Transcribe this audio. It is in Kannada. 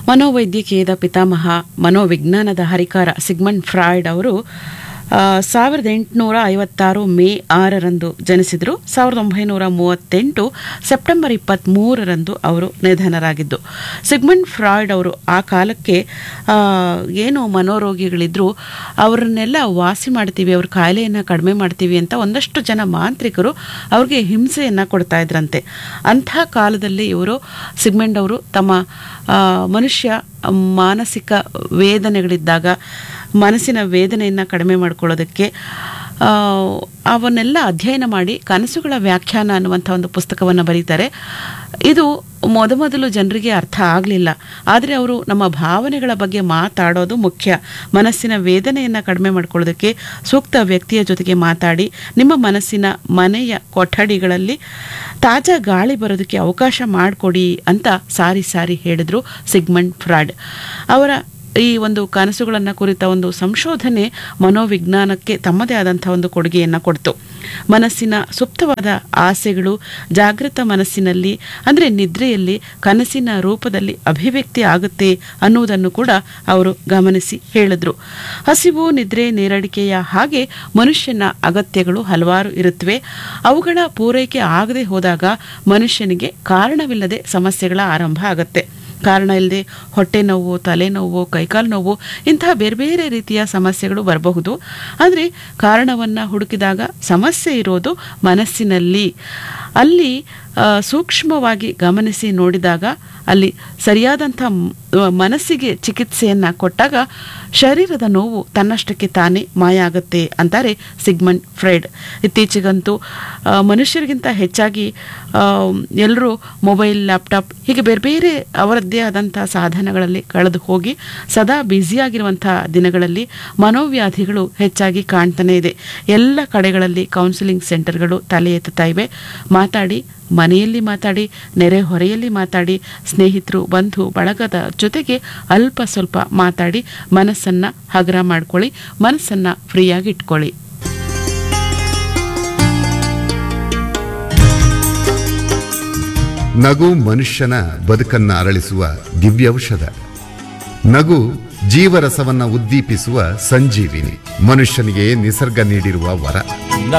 ಮನೋವೈದ್ಯಕೀಯದ ಪಿತಾಮಹ ಮನೋವಿಜ್ಞಾನದ ಹರಿಕಾರ ಸಿಗ್ಮಂಡ್ ಫ್ರಾಯ್ಡ್ ಅವರು ಆ, ಸಾವಿರದ ಎಂಟುನೂರ ಐವತ್ತಾರು ಮೇ ಆರರಂದು ಜನಿಸಿದರು ಸಾವಿರದ ಒಂಬೈನೂರ ಮೂವತ್ತೆಂಟು ಸೆಪ್ಟೆಂಬರ್ ಇಪ್ಪತ್ತ್ಮೂರರಂದು ಅವರು ನಿಧನರಾಗಿದ್ದು ಸಿಗ್ಮಂಡ್ ಫ್ರಾಯ್ಡ್ ಅವರು ಆ ಕಾಲಕ್ಕೆ ಆ, ಏನು ಮನೋರೋಗಿಗಳಿದ್ರು ಅವರನ್ನೆಲ್ಲ ವಾಸಿ ಮಾಡ್ತೀವಿ ಅವ್ರ ಕಾಯಿಲೆಯನ್ನು ಕಡಿಮೆ ಮಾಡ್ತೀವಿ ಅಂತ ಒಂದಷ್ಟು ಜನ ಮಾಂತ್ರಿಕರು ಅವ್ರಿಗೆ ಹಿಂಸೆಯನ್ನು ಕೊಡ್ತಾ ಇದ್ರಂತೆ ಅಂಥ ಕಾಲದಲ್ಲಿ ಇವರು ಸಿಗ್ಮೆಂಡ್ ಅವರು ತಮ್ಮ ಆ, ಮನುಷ್ಯ ಮಾನಸಿಕ ವೇದನೆಗಳಿದ್ದಾಗ ಮನಸ್ಸಿನ ವೇದನೆಯನ್ನು ಕಡಿಮೆ ಮಾಡ್ಕೊಳ್ಳೋದಕ್ಕೆ ಆ, ಅವನ್ನೆಲ್ಲ ಅಧ್ಯಯನ ಮಾಡಿ ಕನಸುಗಳ ವ್ಯಾಖ್ಯಾನ ಅನ್ನುವಂಥ ಒಂದು ಪುಸ್ತಕವನ್ನು ಬರೀತಾರೆ ಇದು ಮೊದಮೊದಲು ಜನರಿಗೆ ಅರ್ಥ ಆಗಲಿಲ್ಲ ಆದರೆ ಅವರು ನಮ್ಮ ಭಾವನೆಗಳ ಬಗ್ಗೆ ಮಾತಾಡೋದು ಮುಖ್ಯ ಮನಸ್ಸಿನ ವೇದನೆಯನ್ನು ಕಡಿಮೆ ಮಾಡ್ಕೊಳ್ಳೋದಕ್ಕೆ ಸೂಕ್ತ ವ್ಯಕ್ತಿಯ ಜೊತೆಗೆ ಮಾತಾಡಿ ನಿಮ್ಮ ಮನಸ್ಸಿನ ಮನೆಯ ಕೊಠಡಿಗಳಲ್ಲಿ ತಾಜಾ ಗಾಳಿ ಬರೋದಕ್ಕೆ ಅವಕಾಶ ಮಾಡಿಕೊಡಿ ಅಂತ ಸಾರಿ ಸಾರಿ ಹೇಳಿದರು ಸಿಗ್ಮಂಡ್ ಫ್ರಾಡ್ ಅವರ ಈ ಒಂದು ಕನಸುಗಳನ್ನು ಕುರಿತ ಒಂದು ಸಂಶೋಧನೆ ಮನೋವಿಜ್ಞಾನಕ್ಕೆ ತಮ್ಮದೇ ಆದಂಥ ಒಂದು ಕೊಡುಗೆಯನ್ನು ಕೊಡ್ತು ಮನಸ್ಸಿನ ಸುಪ್ತವಾದ ಆಸೆಗಳು ಜಾಗೃತ ಮನಸ್ಸಿನಲ್ಲಿ ಅಂದರೆ ನಿದ್ರೆಯಲ್ಲಿ ಕನಸಿನ ರೂಪದಲ್ಲಿ ಅಭಿವ್ಯಕ್ತಿ ಆಗುತ್ತೆ ಅನ್ನುವುದನ್ನು ಕೂಡ ಅವರು ಗಮನಿಸಿ ಹೇಳಿದ್ರು ಹಸಿವು ನಿದ್ರೆ ನೇರಡಿಕೆಯ ಹಾಗೆ ಮನುಷ್ಯನ ಅಗತ್ಯಗಳು ಹಲವಾರು ಇರುತ್ತವೆ ಅವುಗಳ ಪೂರೈಕೆ ಆಗದೆ ಹೋದಾಗ ಮನುಷ್ಯನಿಗೆ ಕಾರಣವಿಲ್ಲದೆ ಸಮಸ್ಯೆಗಳ ಆರಂಭ ಆಗುತ್ತೆ ಕಾರಣ ಇಲ್ಲದೆ ಹೊಟ್ಟೆ ನೋವು ತಲೆನೋವು ಕೈಕಾಲು ನೋವು ಇಂತಹ ಬೇರೆ ಬೇರೆ ರೀತಿಯ ಸಮಸ್ಯೆಗಳು ಬರಬಹುದು ಆದರೆ ಕಾರಣವನ್ನು ಹುಡುಕಿದಾಗ ಸಮಸ್ಯೆ ಇರೋದು ಮನಸ್ಸಿನಲ್ಲಿ ಅಲ್ಲಿ ಆ, ಸೂಕ್ಷ್ಮವಾಗಿ ಗಮನಿಸಿ ನೋಡಿದಾಗ ಅಲ್ಲಿ ಸರಿಯಾದಂಥ ಮ್- ಮನಸ್ಸಿಗೆ ಚಿಕಿತ್ಸೆಯನ್ನು ಕೊಟ್ಟಾಗ ಶರೀರದ ನೋವು ತನ್ನಷ್ಟಕ್ಕೆ ತಾನೇ ಮಾಯ ಆಗುತ್ತೆ ಅಂತಾರೆ ಸಿಗ್ಮಂಡ್ ಫ್ರೈಡ್ ಇತ್ತೀಚೆಗಂತೂ ಆ, ಮನುಷ್ಯರಿಗಿಂತ ಹೆಚ್ಚಾಗಿ ಎಲ್ಲರೂ ಮೊಬೈಲ್ ಲ್ಯಾಪ್ಟಾಪ್ ಹೀಗೆ ಬೇರೆ ಬೇರೆ ಅವರದ್ದೇ ಆದಂಥ ಸಾಧನಗಳಲ್ಲಿ ಕಳೆದು ಹೋಗಿ ಸದಾ ಬ್ಯುಸಿಯಾಗಿರುವಂಥ ದಿನಗಳಲ್ಲಿ ಮನೋವ್ಯಾಧಿಗಳು ಹೆಚ್ಚಾಗಿ ಕಾಣ್ತಾನೆ ಇದೆ ಎಲ್ಲ ಕಡೆಗಳಲ್ಲಿ ಕೌನ್ಸಿಲಿಂಗ್ ಸೆಂಟರ್ಗಳು ತಲೆ ಎತ್ತುತ್ತಾ ಇವೆ ಮಾತಾಡಿ ಮನೆಯಲ್ಲಿ ಮಾತಾಡಿ ನೆರೆಹೊರೆಯಲ್ಲಿ ಮಾತಾಡಿ ಸ್ನೇಹಿತರು ಬಂಧು ಬಳಗದ ಜೊತೆಗೆ ಅಲ್ಪ ಸ್ವಲ್ಪ ಮಾತಾಡಿ ಮನಸ್ಸನ್ನು ಹಗುರ ಮಾಡ್ಕೊಳ್ಳಿ ಮನಸ್ಸನ್ನು ಫ್ರೀಯಾಗಿ ಇಟ್ಕೊಳ್ಳಿ ನಗು ಮನುಷ್ಯನ ಬದುಕನ್ನ ಅರಳಿಸುವ ದಿವ್ಯೌಷಧ ನಗು ಜೀವರಸವನ್ನ ಉದ್ದೀಪಿಸುವ ಸಂಜೀವಿನಿ ಮನುಷ್ಯನಿಗೆ ನಿಸರ್ಗ ನೀಡಿರುವ ವರ